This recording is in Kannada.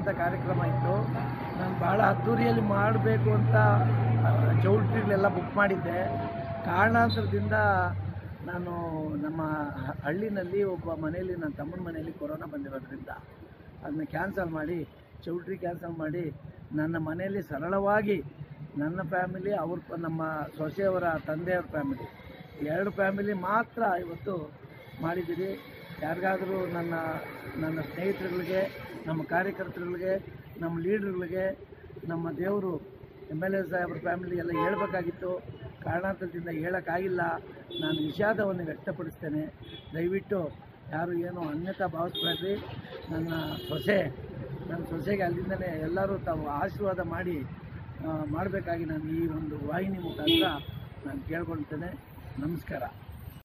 ಕಾರ್ಯಕ್ರಮ ಇತ್ತು ನಾನು ಭಾಳ ಅದ್ದೂರಿಯಲ್ಲಿ ಮಾಡಬೇಕು ಅಂತ ಆ, ಚೌಲ್ಟ್ರಿಗಳೆಲ್ಲ ಬುಕ್ ಮಾಡಿದ್ದೆ ಕಾರಣಾಂತರದಿಂದ ನಾನು ನಮ್ಮ ಹ- ಹಳ್ಳಿನಲ್ಲಿ ಒಬ್ಬ ಮನೆಯಲ್ಲಿ ನನ್ನ ತಮ್ಮನ ಮನೆಯಲ್ಲಿ ಕೊರೋನಾ ಬಂದಿರೋದ್ರಿಂದ ಅದನ್ನ ಕ್ಯಾನ್ಸಲ್ ಮಾಡಿ ಚೌಲ್ಟ್ರಿ ಕ್ಯಾನ್ಸಲ್ ಮಾಡಿ ನನ್ನ ಮನೆಯಲ್ಲಿ ಸರಳವಾಗಿ ನನ್ನ ಫ್ಯಾಮಿಲಿ ಅವ್ರ ಪ- ನಮ್ಮ ಸೊಸೆಯವರ ತಂದೆಯವ್ರ ಫ್ಯಾಮಿಲಿ ಎರಡು ಫ್ಯಾಮಿಲಿ ಮಾತ್ರ ಇವತ್ತು ಮಾಡಿದ್ದೀರಿ ಯಾರಿಗಾದರೂ ನನ್ನ ನನ್ನ ಸ್ನೇಹಿತರುಗಳಿಗೆ ನಮ್ಮ ಕಾರ್ಯಕರ್ತರುಗಳಿಗೆ ನಮ್ಮ ಲೀಡ್ರುಗಳಿಗೆ ನಮ್ಮ ದೇವರು ಎಮ್ ಎಲ್ ಎ ಸಾಹೇಬ್ರ ಫ್ಯಾಮಿಲಿ ಎಲ್ಲ ಹೇಳ್ಬೇಕಾಗಿತ್ತು ಕಾರಣಾಂತರದಿಂದ ಹೇಳೋಕ್ಕಾಗಿಲ್ಲ ನಾನು ವಿಷಾದವನ್ನು ವ್ಯಕ್ತಪಡಿಸ್ತೇನೆ ದಯವಿಟ್ಟು ಯಾರು ಏನು ಅನ್ಯತಾ ಭಾವಿಸ್ಬೇಡ್ರಿ ನನ್ನ ಸೊಸೆ ನನ್ನ ಸೊಸೆಗೆ ಅಲ್ಲಿಂದಲೇ ಎಲ್ಲರೂ ತಾವು ಆಶೀರ್ವಾದ ಮಾಡಿ ಮಾಡಬೇಕಾಗಿ ನಾನು ಈ ಒಂದು ವಾಹಿನಿ ಮುಖಾಂತರ ನಾನು ಕೇಳ್ಕೊಳ್ತೇನೆ ನಮಸ್ಕಾರ